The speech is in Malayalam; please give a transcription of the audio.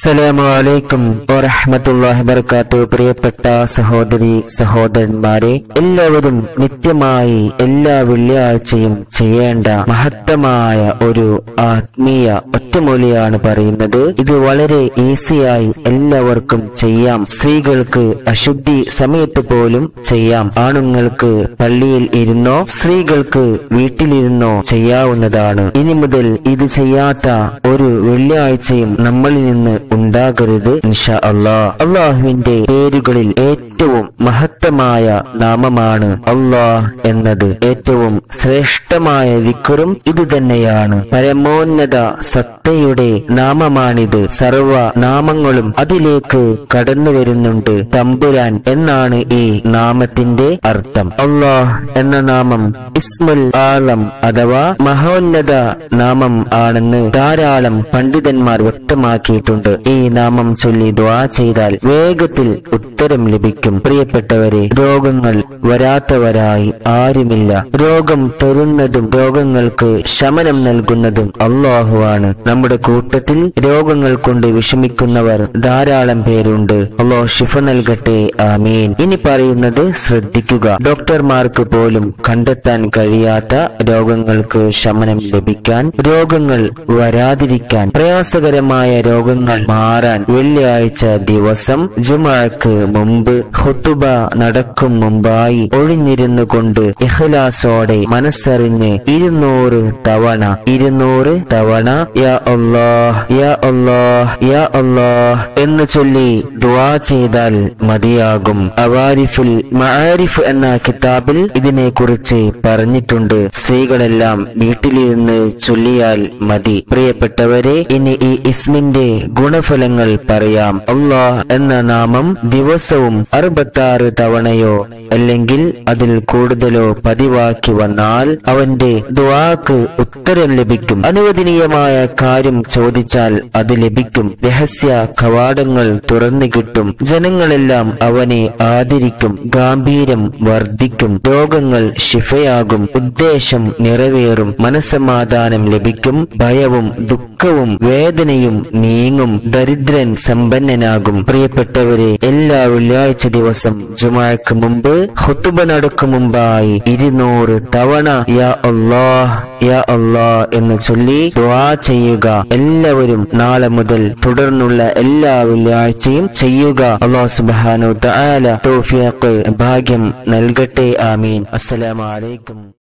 അസ്സലാമു അലൈക്കും വറഹ്മത്തുള്ളാഹി വബറകാത്തു പ്രിയപ്പെട്ട സഹോദരി സഹോദരന്മാരെ എല്ലാവരും നിത്യമായി എല്ലാ വെള്ളിയാഴ്ചയും ചെയ്യേണ്ട മഹത്തമായ ഒരു ആത്മീയ ഒറ്റമൂലിയാണ് പറയുന്നത് ഇത് വളരെ ഈസിയായി എല്ലാവർക്കും ചെയ്യാം സ്ത്രീകൾക്ക് അശുദ്ധി സമയത്ത് പോലും ചെയ്യാം ആണുങ്ങൾക്ക് പള്ളിയിൽ ഇരുന്നോ സ്ത്രീകൾക്ക് വീട്ടിലിരുന്നോ ചെയ്യാവുന്നതാണ് ഇനി മുതൽ ഇത് ചെയ്യാത്ത ഒരു വെള്ളിയാഴ്ചയും നമ്മളിൽ നിന്ന് ഉണ്ടാകരുത് ഇൻഷാ അള്ളാ അള്ളാഹുവിന്റെ പേരുകളിൽ ഏറ്റവും മഹത്തമായ നാമമാണ് അള്ളാഹ് എന്നത് ഏറ്റവും ശ്രേഷ്ഠമായ വിക്കറും ഇത് തന്നെയാണ് പരമോന്നത സത്തയുടെ നാമമാണിത് സർവ നാമങ്ങളും അതിലേക്ക് കടന്നു വരുന്നുണ്ട് തമ്പുരാൻ എന്നാണ് ഈ നാമത്തിന്റെ അർത്ഥം അള്ളാഹ് എന്ന നാമം ഇസ്മുൽ ആലം അഥവാ മഹോന്നത നാമം ആണെന്ന് ധാരാളം പണ്ഡിതന്മാർ വ്യക്തമാക്കിയിട്ടുണ്ട് ഈ നാമം ചൊല്ലി ദ്വാ ചെയ്താൽ വേഗത്തിൽ ഉത്തരം ലഭിക്കും പ്രിയപ്പെട്ടവരെ രോഗങ്ങൾ വരാത്തവരായി ആരുമില്ല രോഗം തരുന്നതും രോഗങ്ങൾക്ക് ശമനം നൽകുന്നതും അള്ളാഹുവാണ് നമ്മുടെ കൂട്ടത്തിൽ രോഗങ്ങൾ കൊണ്ട് വിഷമിക്കുന്നവർ ധാരാളം പേരുണ്ട് അള്ളാഹു ഷിഫ നൽകട്ടെ ആമീൻ ഇനി പറയുന്നത് ശ്രദ്ധിക്കുക ഡോക്ടർമാർക്ക് പോലും കണ്ടെത്താൻ കഴിയാത്ത രോഗങ്ങൾക്ക് ശമനം ലഭിക്കാൻ രോഗങ്ങൾ വരാതിരിക്കാൻ പ്രയാസകരമായ രോഗങ്ങൾ മാറാൻ വെള്ളിയാഴ്ച ദിവസം ജുമാക്ക് മുമ്പ് ഹുത്തുബ നടക്കും മുമ്പായി ഒഴിഞ്ഞിരുന്നു കൊണ്ട് ഇഖ്ലാസോടെ മനസ്സറിഞ്ഞ് ഇരുന്നൂറ് തവണ ഇരുന്നൂറ് തവണ യാ അല്ലാഹ് യാ അല്ലാഹ് യാ അല്ലാഹ് എന്ന് ചൊല്ലി ദുആ ചെയ്താൽ മതിയാകും അവാരിഫുൽ മആരിഫ് എന്ന കിതാബിൽ ഇതിനെ കുറിച്ച് പറഞ്ഞിട്ടുണ്ട് സ്ത്രീകളെല്ലാം വീട്ടിലിരുന്ന് ചൊല്ലിയാൽ മതി പ്രിയപ്പെട്ടവരെ ഇനി ഈ ഇസ്മിന്റെ ഗുണഫലങ്ങൾ പറയാം അള്ളാഹ് എന്ന നാമം ദിവസവും അറുപത്താറ് തവണയോ അല്ലെങ്കിൽ അതിൽ കൂടുതലോ പതിവാക്കി വന്നാൽ അവന്റെ ദുആക്ക് ഉത്തരം ലഭിക്കും അനുവദനീയമായ കാര്യം ചോദിച്ചാൽ അത് ലഭിക്കും രഹസ്യ കവാടങ്ങൾ തുറന്നു കിട്ടും ജനങ്ങളെല്ലാം അവനെ ആദരിക്കും ഗാംഭീര്യം വർദ്ധിക്കും രോഗങ്ങൾ ശിഫയാകും ഉദ്ദേശം നിറവേറും മനസ്സമാധാനം ലഭിക്കും ഭയവും ദുഃഖവും വേദനയും നീങ്ങും ദരിദ്രൻ സമ്പന്നനാകും പ്രിയപ്പെട്ടവരെ എല്ലാ വെള്ളിയാഴ്ച ദിവസം ജുമാക്ക് മുമ്പ് ഹുത്തുബ നടക്കും മുമ്പായി ഇരുന്നൂറ് തവണ യാ അല്ലാഹ് യാ അല്ലാഹ് എന്ന് ചൊല്ലി ദുആ ചെയ്യുക എല്ലാവരും നാളെ മുതൽ തുടർന്നുള്ള എല്ലാ വെള്ളിയാഴ്ചയും ചെയ്യുക അള്ളാഹു സുബ്ഹാനഹു തആല തൗഫീഖ് ഭാഗ്യം നൽകട്ടെ ആമീൻ അസ്സലാമു അലൈക്കും